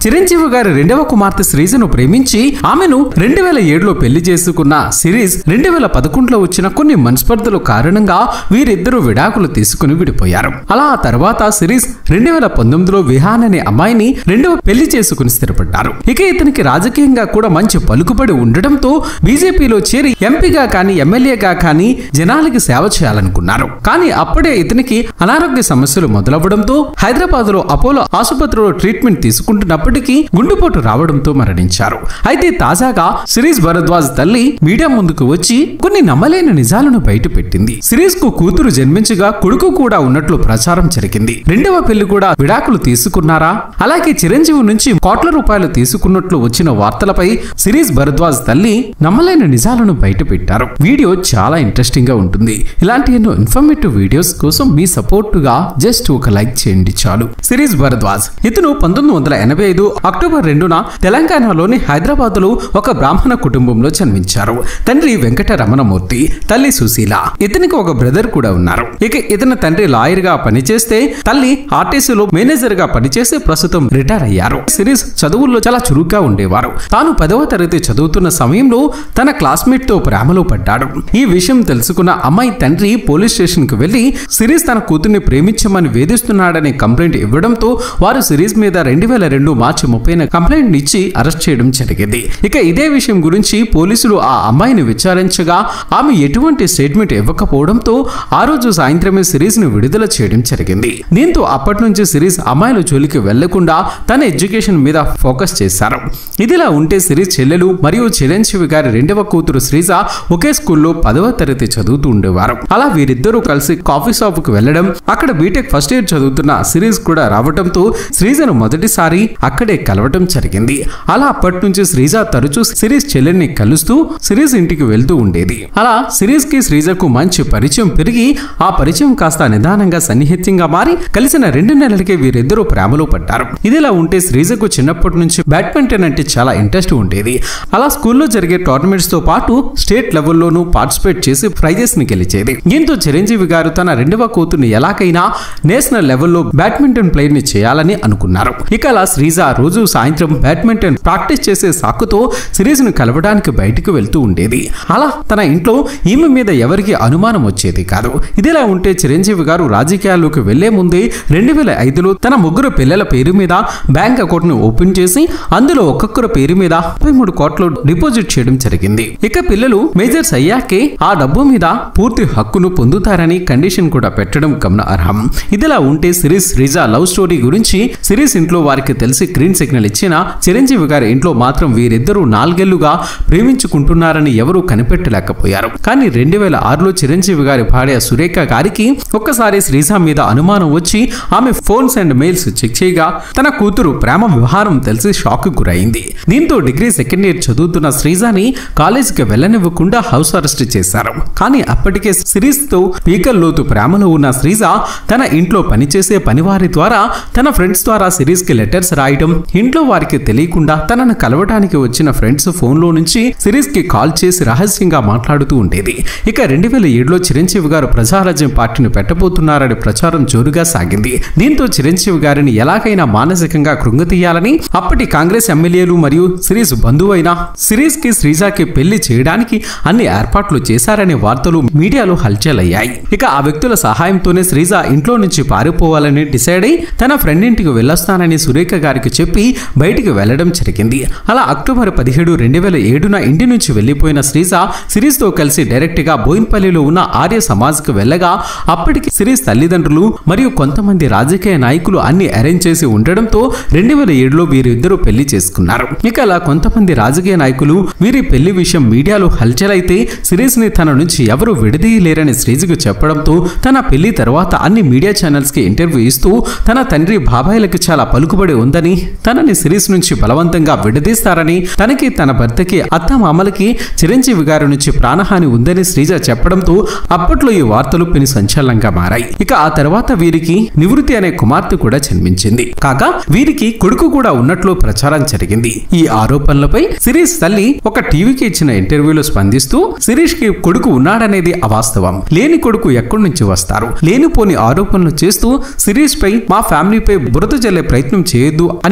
చిరంజీవి గారి రెండవ కుమార్తె శ్రీజను ప్రేమించి ఆమెను రెండు వేల ఏడులో పెళ్లి చేసుకున్న సిరీస్ రెండు వేల పదకొండులో వచ్చిన కొన్ని మనస్పర్ధల కారణంగా వీరిద్దరూ విడాకులు తీసుకుని విడిపోయారు అలా ఆ తర్వాత సిరీస్ రెండు వేల పంతొమ్మిదిలో విహాన్ అనే అమ్మాయిని రెండవ పెళ్లి చేసుకుని స్థిరపడ్డారు ఇక ఇతనికి రాజకీయంగా కూడా మంచి పలుకుబడి ఉండడంతో బీజేపీలో చేరి ఎంపీగా కానీ ఎమ్మెల్యేగా కానీ జనాలకి సేవ చేయాలనుకున్నారు కానీ అప్పుడే ఇతనికి అనారోగ్య సమస్యలు మొదలవ్వడంతో హైదరాబాద్ లో అపోలో ఆసుపత్రిలో ట్రీట్మెంట్ తీసుకుంటున్నప్పటికీ గుండెపోటు రావడంతో మరణించారు అయితే తాజాగా సిరీస్ భరద్వాజ్ తల్లి మీడియా ముందుకు వచ్చి కొన్ని నమ్మలేని నిజాలను బయట పెట్టింది సిరీస్ కు కూతురు జన్మించగా కొడుకు కూడా ఉన్నట్లు ప్రచారం జరిగింది రెండవ పెళ్లి కూడా విడాకులు తీసుకున్నారా అలాగే చిరంజీవి నుంచి కోట్ల రూపాయలు తీసుకున్నట్లు వచ్చిన వార్తలపై సిరీస్ భరద్వాజ్ తల్లి నమ్మలేని నిజాలను బయట పెట్టారు వీడియో చాలా ఇంట్రెస్టింగ్ గా ఉంటుంది ఇలాంటి ఎన్నో ఇన్ఫర్మేటివ్ వీడియోస్ కోసం మీ సపోర్ట్ గా జస్ట్ ఒక లైక్ చేయండి చాలు సిరీస్ భరద్వాజ్ ఇతను పంతొమ్మిది వందల ఎనభై ఐదు అక్టోబర్ రెండున తెలంగాణలోని హైదరాబాద్ లో ఒక బ్రాహ్మణ కుటుంబంలో జన్మించారు తండ్రి వెంకట రమణమూర్తి తల్లి సుశీల ఇతనికి ఒక బ్రదర్ కూడా ఉన్నారు ఇక ఇతని తండ్రి లాయర్ గా పనిచేస్తే తల్లి ఆర్టీసీలో మేనేజర్ గా పనిచేసి ప్రస్తుతం రిటైర్ అయ్యారు సిరీస్ చదువుల్లో చాలా చురుగ్గా ఉండేవారు తాను పదవ తరగతి చదువుతున్న సమయంలో తన క్లాస్మేట్ తో ప్రేమలో పడ్డాడు ఈ విషయం తెలుసుకున్న అమ్మాయి తండ్రి పోలీస్ స్టేషన్ కు వెళ్లి సిరీస్ తన కూతుర్ని ప్రేమించమని వేధిస్తున్నాడని కంప్లైంట్ ఇవ్వడంతో వారు సిరీస్ మీద రెండు వేల రెండు మార్చి ముప్పైన కంప్లైంట్ ఇచ్చి అరెస్ట్ చేయడం జరిగింది ఇక ఇదే విషయం గురించి పోలీసులు ఆ అమ్మాయిని విచారించగా ఆమె ఎటువంటి స్టేట్మెంట్ ఇవ్వకపోవడంతో ఆ రోజు సాయంత్రమే సిరీస్ ను విడుదల చేయడం జరిగింది దీంతో అప్పటి నుంచి సిరీస్ అమ్మాయిల జోలికి వెళ్లకుండా తన ఎడ్యుకేషన్ మీద ఫోకస్ చేశారు ఇదిలా ఉంటే సిరీస్ చెల్లెలు మరియు చిరంజీవి గారి రెండవ కూతురు శ్రీజ ఒకే స్కూల్లో పదవ తరగతి చదువుతూ ఉండేవారు అలా వీరిద్దరూ కలిసి కాఫీ షాప్ కు వెళ్లడం అక్కడ బీటెక్ ఫస్ట్ ఇయర్ చదువుతున్న సిరీస్ కూడా రావడంతో శ్రీజను మొదటిసారి అక్కడే కలవటం జరిగింది అలా అప్పటి నుంచి శ్రీజ తరచూ సిరీస్ చెల్లెల్ని కలుస్తూ సిరీస్ ఇంటికి వెళ్తూ ఉండేది అలా సిరీస్ కి శ్రీజకు మంచి పరిచయం పెరిగి ఆ పరిచయం కాస్త నిదానంగా సన్నిహిత్యంగా మారి కలిసిన రెండు నెలలకే వీరిద్దరూ ప్రేమలో పడ్డారు ఇదిలా ఉంటే శ్రీజకు చిన్నప్పటి నుంచి బ్యాడ్మింటన్ అంటే చాలా ఇంట్రెస్ట్ ఉండేది అలా స్కూల్లో జరిగే టోర్నమెంట్స్ తో పాటు స్టేట్ లెవెల్లోనూ పార్టిసిపేట్ చేసి ప్రైజెస్ ని గెలిచేది దీంతో చిరంజీవి గారు తన రెండవ కూతుర్ని ఎలాగైనా నేషనల్ లెవెల్లో బ్యాడ్మింటన్ ప్లేయర్ ని చేయాలని అనుకున్నారు ఇక అలా శ్రీజ రోజు సాయంత్రం బ్యాడ్మింటన్ ప్రాక్టీస్ చేసే సాకుతో సిరీస్ ను కలవడానికి బయటికి వెళ్తూ ఉండేది అలా తన ఇంట్లో ఈమె మీద ఎవరికి అనుమానం వచ్చేది కాదు ఇదిలా ఉంటే చిరంజీవి గారు రాజకీయాల్లోకి వెళ్లే ముందే రెండు వేల ఐదులో తన ముగ్గురు పిల్లల పేరు మీద బ్యాంక్ అకౌంట్ ను ఓపెన్ చేసి అందులో ఒక్కొక్కరు పేరు మీద ముప్పై మూడు కోట్లు డిపాజిట్ చేయడం జరిగింది ఇక పిల్లలు మేజర్స్ అయ్యాకే ఆ డబ్బు మీద పూర్తి హక్కును పొందుతారని కండిషన్ కూడా పెట్టడం గమనార్హం ఇదిలా ఉంటే సిరీస్ రిజా లవ్ స్టోరీ గురించి సిరీస్ ఇంట్లో వారికి తెలిసి గ్రీన్ సిగ్నల్ ఇచ్చిన చిరంజీవి గారి ఇంట్లో మాత్రం వీరిద్దరూ నాలుగేళ్లుగా ప్రేమించుకుంటున్నారని ఎవరూ కనిపెట్టలేకపోయారు కానీ రెండు వేల ఆరులో చిరంజీవి గారి భార్య సురేఖ గారికి ఒక్కసారి శ్రీజ మీద అనుమానం వచ్చి ఆమె ఫోన్స్ అండ్ మెయిల్స్ చెక్ చేయగా తన కూతురు ప్రేమ వ్యవహారం తెలిసి షాక్ గురైంది దీంతో డిగ్రీ సెకండ్ ఇయర్ చదువుతున్న శ్రీజాని కాలేజీకి వెళ్ళనివ్వకుండా హౌస్ అరెస్ట్ చేశారు కానీ అప్పటికే సిరీస్ తో పీకల్ లోతు ప్రేమలో ఉన్న శ్రీజ తన ఇంట్లో పనిచేసే పనివారి ద్వారా తన ఫ్రెండ్స్ ద్వారా సిరీస్ కి లెటర్స్ రాయడం ఇంట్లో వారికి తెలియకుండా తనను కలవడానికి వచ్చిన ఫ్రెండ్స్ ఫోన్ లో నుంచి సిరీస్ కి కాల్ చేసి రహస్యంగా మాట్లాడుతూ ఉండేది ఇక రెండు వేల ఏడులో చిరంజీవి గారు ప్రజారాజ్యం పార్టీని పెట్టబోతున్నారని ప్రచారం జోరుగా సాగింది దీంతో చిరంజీవి గారిని ఎలాగైనా మానసికంగా కృంగతీయాలని అప్పటి కాంగ్రెస్ ఎమ్మెల్యేలు మరియు సిరీస్ బంధువైన సిరీస్ కి శ్రీజాకి పెళ్లి చేయడానికి అన్ని ఏర్పాట్లు చేశారనే వార్తలు మీడియాలో హల్చల్ అయ్యాయి ఇక ఆ వ్యక్తుల సహాయంతోనే శ్రీజ ఇంట్లో నుంచి పారిపోవాలని డిసైడ్ అయి తన ఫ్రెండ్ ఇంటికి వెళ్ళొస్తానని సురేఖ గారికి చెప్పి బయటికి వెళ్లడం జరిగింది అలా అక్టోబర్ పదిహేడు రెండు వేల ఏడున ఇంటి నుంచి వెళ్లిపోయిన శ్రీజ సిరీస్ తో కలిసి డైరెక్ట్ గా బోయిన్పల్లిలో ఉన్న ఆర్య సమాజ్ కు వెళ్ళగా అప్పటికి సిరీస్ తల్లిదండ్రులు మరియు కొంతమంది రాజకీయ నాయకులు అన్ని అరేంజ్ చేసి ఉండడంతో రెండు వేల ఏడులో వీరిద్దరూ పెళ్లి చేసుకున్నారు ఇక అలా కొంతమంది రాజకీయ నాయకులు వీరి పెళ్లి విషయం మీడియాలో హల్చల్ అయితే సిరీస్ ని తన నుంచి ఎవరు విడదీయలేరని శ్రీజకు చెప్పడంతో తన పెళ్లి తర్వాత అన్ని మీడియా ఛానల్స్ కి ఇంటర్వ్యూ ఇస్తూ తన తండ్రి బాబాయిలకు చాలా పలుకుబడి ఉందని తనని సిరీస్ నుంచి బలవంతంగా విడదీస్తారని తనకి తన భర్తకి అత్త మామలకి చిరంజీవి గారి నుంచి ప్రాణహాని ఉందని శ్రీజ చెప్పడంతో అప్పట్లో ఈ వార్తలు పెను సంచలనంగా మారాయి ఇక ఆ తర్వాత వీరికి నివృత్తి అనే కుమార్తె కూడా జన్మించింది కాగా వీరికి కొడుకు కూడా ఉన్నట్లు ప్రచారం జరిగింది ఈ ఆరోపణలపై సిరీస్ తల్లి ఒక టీవీకి ఇచ్చిన ఇంటర్వ్యూలో స్పందిస్తూ శిరీష్ కి కొడుకు ఉన్నాడనేది అవాస్తవం లేని కొడుకు ఎక్కడి నుంచి వస్తారు లేనిపోని ఆరోపణలు చేస్తూ సిరీస్ పై మా ఫ్యామిలీపై బురద జల్లే ప్రయత్నం చేయొద్దు అని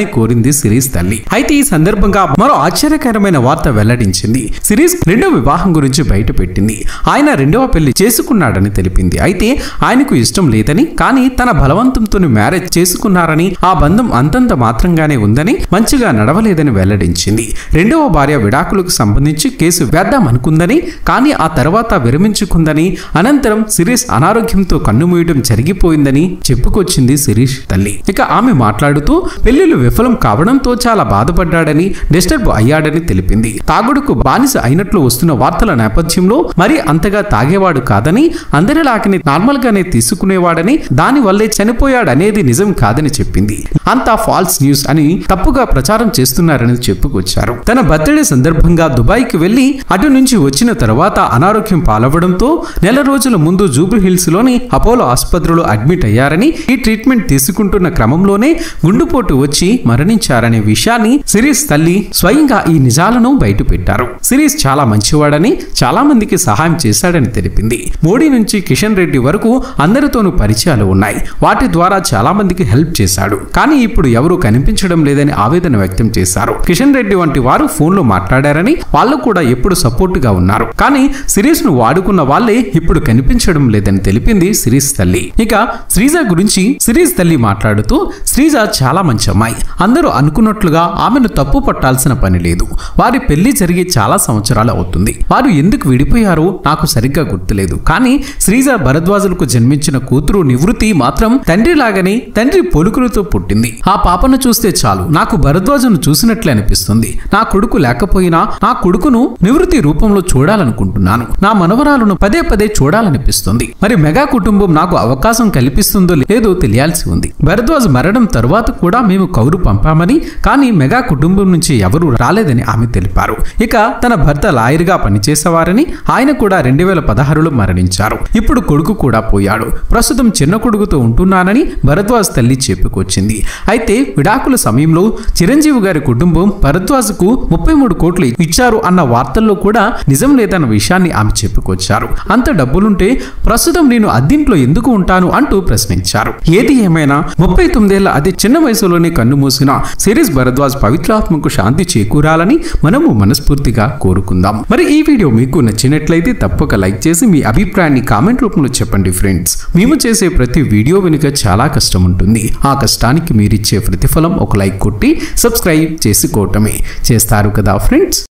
అని కోరింది సిరీస్ తల్లి అయితే ఈ సందర్భంగా మరో ఆశ్చర్యకరమైన వార్త వెల్లడించింది సిరీస్ రెండో వివాహం గురించి బయట పెట్టింది ఆయన రెండవ పెళ్లి చేసుకున్నాడని తెలిపింది అయితే ఆయనకు ఇష్టం లేదని కానీ తన బలవంతంతో మ్యారేజ్ చేసుకున్నారని ఆ బంధం అంతంత మాత్రంగానే ఉందని మంచిగా నడవలేదని వెల్లడించింది రెండవ భార్య విడాకులకు సంబంధించి కేసు వేద్దాం అనుకుందని కానీ ఆ తర్వాత విరమించుకుందని అనంతరం సిరీస్ అనారోగ్యంతో కన్నుమూయడం జరిగిపోయిందని చెప్పుకొచ్చింది శిరీష్ తల్లి ఇక ఆమె మాట్లాడుతూ పెళ్లిళ్లు విఫలం కావడంతో చాలా బాధపడ్డాడని డిస్టర్బ్ అయ్యాడని తెలిపింది తాగుడుకు బానిస అయినట్లు వస్తున్న వార్తల నేపథ్యంలో మరి అంతగా తాగేవాడు కాదని అందరిలాగని నార్మల్ గానే తీసుకునేవాడని దాని వల్లే చనిపోయాడనేది నిజం కాదని చెప్పింది అంతా ఫాల్స్ న్యూస్ అని తప్పుగా ప్రచారం చేస్తున్నారని చెప్పుకొచ్చారు తన బర్త్డే సందర్భంగా దుబాయ్ కి వెళ్లి అటు నుంచి వచ్చిన తర్వాత అనారోగ్యం పాలవడంతో నెల రోజుల ముందు జూబ్లీ హిల్స్ లోని అపోలో ఆసుపత్రిలో అడ్మిట్ అయ్యారని ఈ ట్రీట్మెంట్ తీసుకుంటున్న క్రమంలోనే గుండుపోటు వచ్చి మరణించారనే విషయాన్ని సిరీస్ తల్లి స్వయంగా ఈ నిజాలను బయటపెట్టారు సిరీస్ చాలా మంచివాడని చాలా మందికి సహాయం చేశాడని తెలిపింది మోడీ నుంచి కిషన్ రెడ్డి వరకు అందరితోనూ పరిచయాలు ఉన్నాయి వాటి ద్వారా చాలా మందికి హెల్ప్ చేశాడు కానీ ఇప్పుడు ఎవరూ కనిపించడం లేదని ఆవేదన వ్యక్తం చేశారు కిషన్ రెడ్డి వంటి వారు ఫోన్ లో మాట్లాడారని వాళ్ళు కూడా ఎప్పుడు సపోర్ట్ గా ఉన్నారు కానీ సిరీస్ ను వాడుకున్న వాళ్ళే ఇప్పుడు కనిపించడం లేదని తెలిపింది సిరీస్ తల్లి ఇక శ్రీజ గురించి సిరీస్ తల్లి మాట్లాడుతూ శ్రీజ చాలా మంచి అమ్మాయి అందరూ అనుకున్నట్లుగా ఆమెను తప్పు పట్టాల్సిన పని లేదు వారి పెళ్లి జరిగి చాలా సంవత్సరాలు అవుతుంది వారు ఎందుకు విడిపోయారో నాకు సరిగ్గా గుర్తులేదు కానీ శ్రీజ భరద్వాజులకు జన్మించిన కూతురు నివృత్తి మాత్రం తండ్రి లాగానే తండ్రి పొలుకులతో పుట్టింది ఆ పాపను చూస్తే చాలు నాకు భరద్వాజను చూసినట్లే అనిపిస్తుంది నా కొడుకు లేకపోయినా నా కొడుకును నివృత్తి రూపంలో చూడాలనుకుంటున్నాను నా మనవరాలను పదే పదే చూడాలనిపిస్తుంది మరి మెగా కుటుంబం నాకు అవకాశం కల్పిస్తుందో లేదో తెలియాల్సి ఉంది భరద్వాజ్ మరణం తరువాత కూడా మేము కౌరు పంపామని కానీ మెగా కుటుంబం నుంచి ఎవరూ రాలేదని ఆమె తెలిపారు ఇక తన భర్త లాయర్గా పనిచేసేవారని ఆయన కూడా రెండు వేల పదహారులో మరణించారు ఇప్పుడు కొడుకు కూడా పోయాడు ప్రస్తుతం చిన్న కొడుకుతో ఉంటున్నానని భరద్వాజ్ తల్లి చెప్పుకొచ్చింది అయితే విడాకుల సమయంలో చిరంజీవి గారి కుటుంబం భరద్వాజ్కు ముప్పై మూడు కోట్లు ఇచ్చారు అన్న వార్తల్లో కూడా నిజం లేదన్న విషయాన్ని ఆమె చెప్పుకొచ్చారు అంత డబ్బులుంటే ప్రస్తుతం నేను అద్దింట్లో ఎందుకు ఉంటాను అంటూ ప్రశ్నించారు ఏది ఏమైనా ముప్పై తొమ్మిదేళ్ల అతి చిన్న వయసులోనే కన్ను మూసిన సిరీస్ భరద్వాజ్ పవిత్రాత్మకు శాంతి చేకూరాలని మనము మనస్ఫూర్తిగా కోరుకుందాం మరి ఈ వీడియో మీకు నచ్చినట్లయితే తప్పక లైక్ చేసి మీ అభిప్రాయాన్ని కామెంట్ రూపంలో చెప్పండి ఫ్రెండ్స్ మేము చేసే ప్రతి వీడియో వెనుక చాలా కష్టం ఉంటుంది ఆ కష్టానికి మీరిచ్చే ప్రతిఫలం ఒక లైక్ కొట్టి సబ్స్క్రైబ్ చేసుకోవటమే చేస్తారు కదా ఫ్రెండ్స్